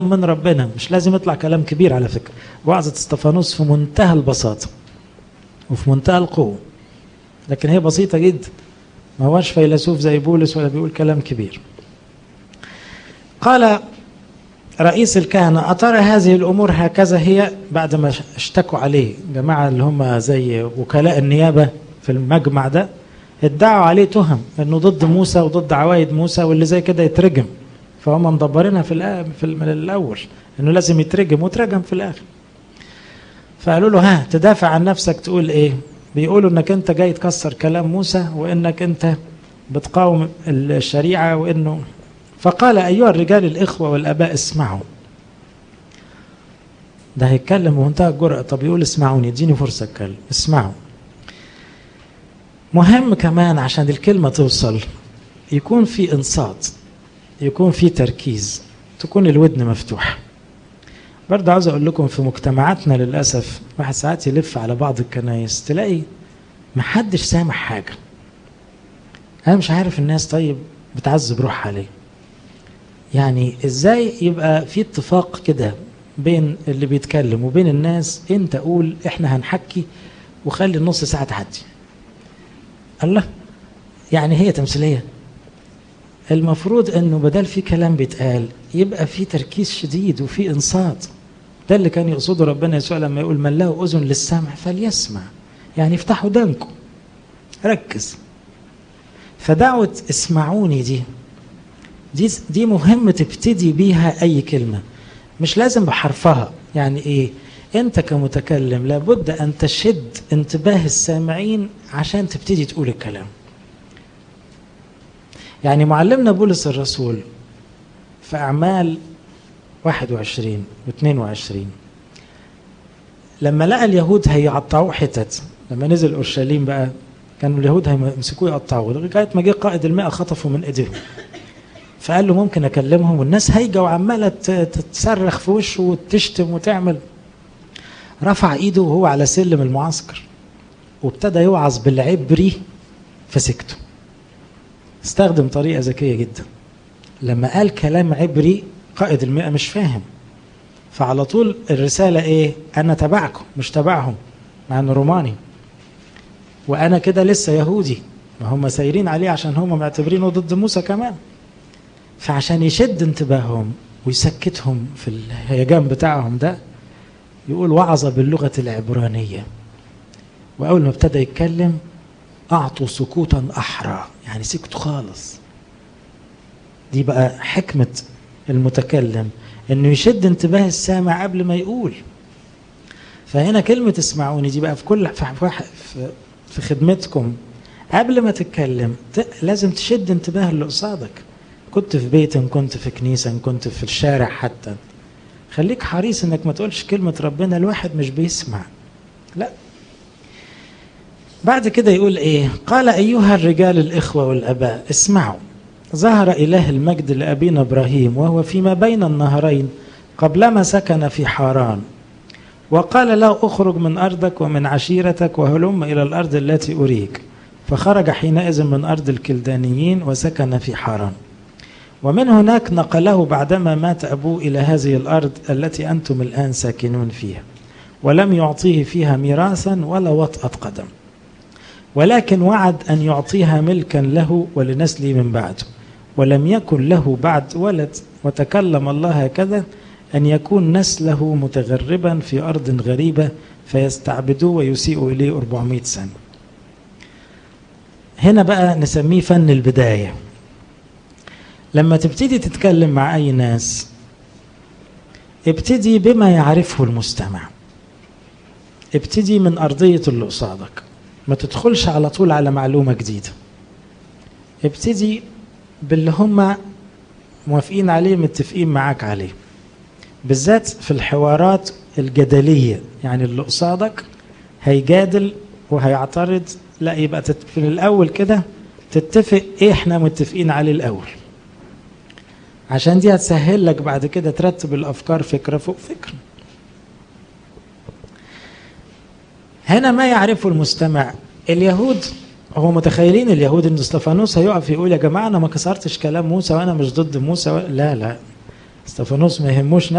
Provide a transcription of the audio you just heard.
من ربنا مش لازم يطلع كلام كبير على فكرة وعظة استفانوس في منتهى البساطة وفي منتهى القوة لكن هي بسيطة جدا ما هوش فيلسوف زي بولس ولا بيقول كلام كبير قال رئيس الكهنة أترى هذه الأمور هكذا هي بعد ما اشتكوا عليه جماعة اللي هم زي وكلاء النيابة في المجمع ده ادعوا عليه تهم انه ضد موسى وضد عوايد موسى واللي زي كده يترجم فهم مدبرينها في في من الاول انه لازم يترجم وترجم في الاخر فقالوا له ها تدافع عن نفسك تقول ايه بيقولوا انك انت جاي تكسر كلام موسى وانك انت بتقاوم الشريعه وانه فقال ايها الرجال الاخوه والاباء اسمعوا ده هيتكلم بمنتهى الجرأة طب يقول اسمعوني اديني فرصة اتكلم اسمعوا مهم كمان عشان الكلمة توصل يكون في انصات يكون في تركيز تكون الودن مفتوحة برضه عاوز اقول لكم في مجتمعاتنا للاسف واحد ساعات يلف على بعض الكنايس تلاقي محدش سامع حاجة انا مش عارف الناس طيب بتعذب روحها ليه يعني ازاي يبقى في اتفاق كده بين اللي بيتكلم وبين الناس انت قول احنا هنحكي وخلي النص ساعة تعدي الله يعني هي تمثيلية المفروض انه بدل في كلام بيتقال يبقى في تركيز شديد وفي انصات ده اللي كان يقصده ربنا يسوع لما يقول من له اذن للسمع فليسمع يعني افتحوا دانكم ركز فدعوة اسمعوني دي دي دي مهم تبتدي بيها اي كلمه مش لازم بحرفها يعني ايه انت كمتكلم لابد ان تشد انتباه السامعين عشان تبتدي تقول الكلام يعني معلمنا بولس الرسول في اعمال 21 و22 لما لقى اليهود هيقطعوه حتت لما نزل اورشليم بقى كانوا اليهود هيمسكوه يقطعوه لغايه ما جه قائد المئة خطفوا من ايديهم فقال له ممكن اكلمهم والناس هايجه وعماله تتصرخ في وشه وتشتم وتعمل رفع ايده وهو على سلم المعسكر وابتدى يوعظ بالعبري فسكتوا استخدم طريقه ذكيه جدا لما قال كلام عبري قائد المئة مش فاهم فعلى طول الرسالة ايه انا تبعكم مش تبعهم مع انه روماني وانا كده لسه يهودي ما هم سايرين عليه عشان هم معتبرينه ضد موسى كمان فعشان يشد انتباههم ويسكتهم في الهيجان بتاعهم ده يقول وعظ باللغة العبرانية وأول ما ابتدى يتكلم أعطوا سكوتا أحرى يعني سكتوا خالص دي بقى حكمة المتكلم انه يشد انتباه السامع قبل ما يقول فهنا كلمة اسمعوني دي بقى في كل في خدمتكم قبل ما تتكلم لازم تشد انتباه اللي قصادك كنت في بيت إن كنت في كنيسة إن كنت في الشارع حتى خليك حريص انك ما تقولش كلمة ربنا الواحد مش بيسمع لا بعد كده يقول ايه قال ايها الرجال الاخوة والاباء اسمعوا ظهر اله المجد لابينا ابراهيم وهو فيما بين النهرين قبلما سكن في حاران وقال له اخرج من ارضك ومن عشيرتك وهلم الى الارض التي اريك فخرج حينئذ من ارض الكلدانيين وسكن في حاران ومن هناك نقله بعدما مات أبوه إلى هذه الأرض التي أنتم الآن ساكنون فيها ولم يعطيه فيها ميراثا ولا وطأة قدم ولكن وعد أن يعطيها ملكا له ولنسله من بعده ولم يكن له بعد ولد وتكلم الله هكذا أن يكون نسله متغربا في أرض غريبة فيستعبدوه ويسيئوا إليه 400 سنة هنا بقى نسميه فن البدايه لما تبتدي تتكلم مع أي ناس ابتدي بما يعرفه المستمع ابتدي من أرضية اللي قصادك ما تدخلش على طول على معلومة جديدة ابتدي باللي هم موافقين عليه متفقين معاك عليه بالذات في الحوارات الجدلية يعني اللي قصادك هيجادل وهيعترض لا يبقى في الأول كده تتفق ايه احنا متفقين عليه الأول عشان دي هتسهل لك بعد كده ترتب الافكار فكره فوق فكره هنا ما يعرفه المستمع اليهود هو متخيلين اليهود ان استفانوس هيقف يقول يا جماعه انا ما كسرتش كلام موسى وانا مش ضد موسى و... لا لا استفانوس ما يهموش